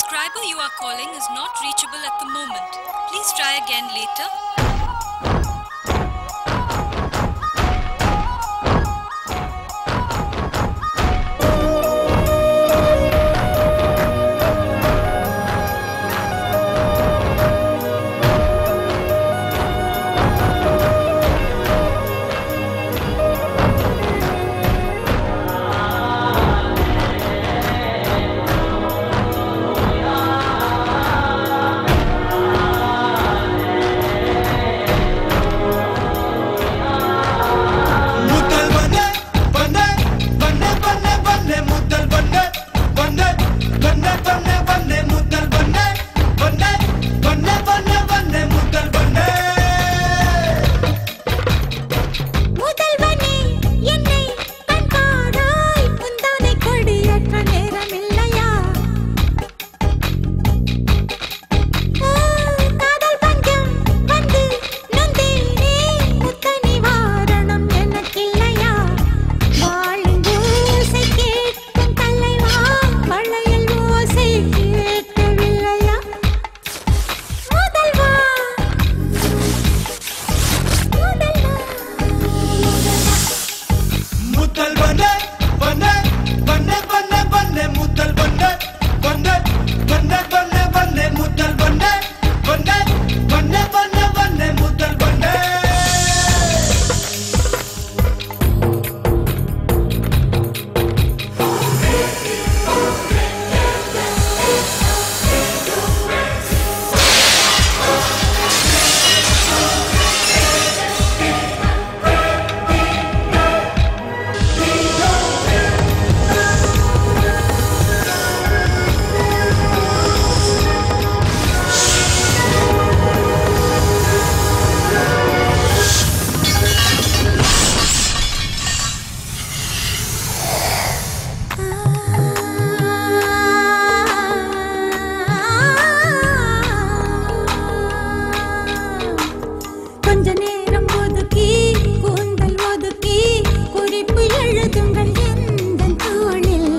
subscriber you are calling is not reachable at the moment. Please try again later. முதல் வண்ணே வண்ணே வண்ணே வண்ணே வண்ணே முதல் வண்ணே வண்ணே வண்ணே வண்ணே வண்ணே முதல் வண்ணே வண்ணே வண்ணே வண்ணே வண்ணே முதல் வண்ணே முதல்வனே என்னை கண்பாராய் முந்தானை கொடியேற்ற நேரமில்லையா ஆ, காதல் பஞ்சம் வந்து நொந்தேனே முத்த நிவாரணம் எனக்கில்லையா வாழின் ஓசை கேட்கும் தலைவா வளையல் ஓசை கேட்கவில்லையா முதல்வா முதல் வண்ணே வண்ணே வண்ணே வண்ணே வண்ணே முதல் வண்ணே வண்ணே வண்ணே வண்ணே வண்ணே முதல் வண்ணே வண்ணே வண்ணே வண்ணே வண்ணே முதல் வண்ணே கொஞ்ச நேரம் ஒதுக்கி கூந்தல் ஒதுக்கி குறிப்பு எழுதுங்கள் எந்த தோளில்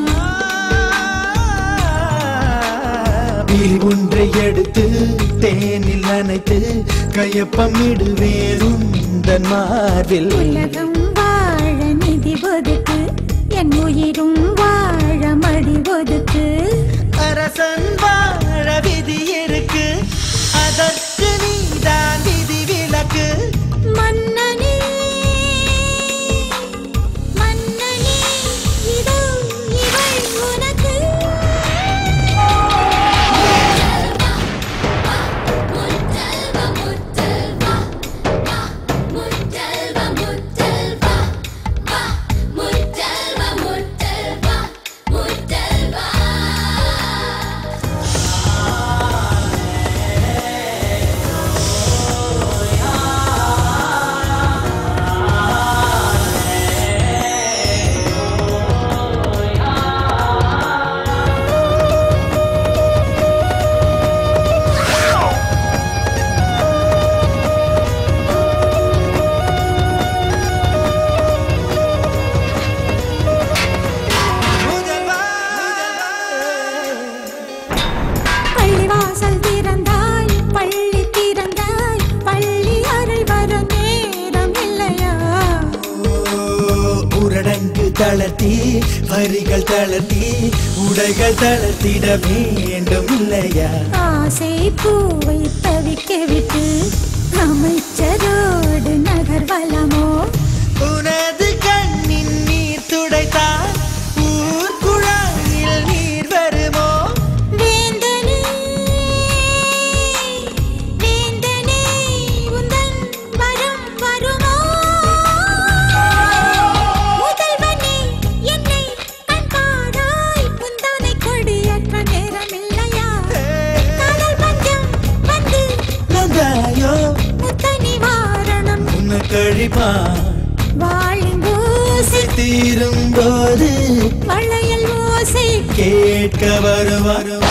பில் ஒன்றை எடுத்து தேனில் நனைத்து கையப்பமிடுவேன் உந்தன் மார்பில் உலகம் வாழ நிதி ஒதுக்கு என் உயிரும் வாழ மடி ஒதுக்கு அரசன் வாழ விதி இருக்கு அதற்கு நீதான் விதி விலக்கு மன்னனே மன்னனே இதோ இவள் உனக்கு பள்ளிவாசல் திறந்தாய் பள்ளி திறந்தாய் பள்ளி அறை வர நேரம் இல்லையா உரடங்கு தளர்த்தி வரிகள் தளர்த்தி உடைகள் தளர்த்திட வேண்டும் இல்லையா ஆசை பூவை தவிக்க விட்டு அமைச்சரோடு நகர்வலமோ உனது கண்ணின் நீர் துடைத்தால் ஊர் குழாயில் நீர் வருமோ வேந்தனே வேந்தனே உந்தன் வரம் வருமோ முதல்வனே என்னை கண்பாராய் முந்தானை கொடியேற்ற நேரமில்லையா காதல் பஞ்சம் வந்து நந்தாயோ முத்த நிவாரணம் உன்னை கழிப்பான் வாழின் ஓசை தீரும் போது வளையல் ஓசை கேட்க வருவார்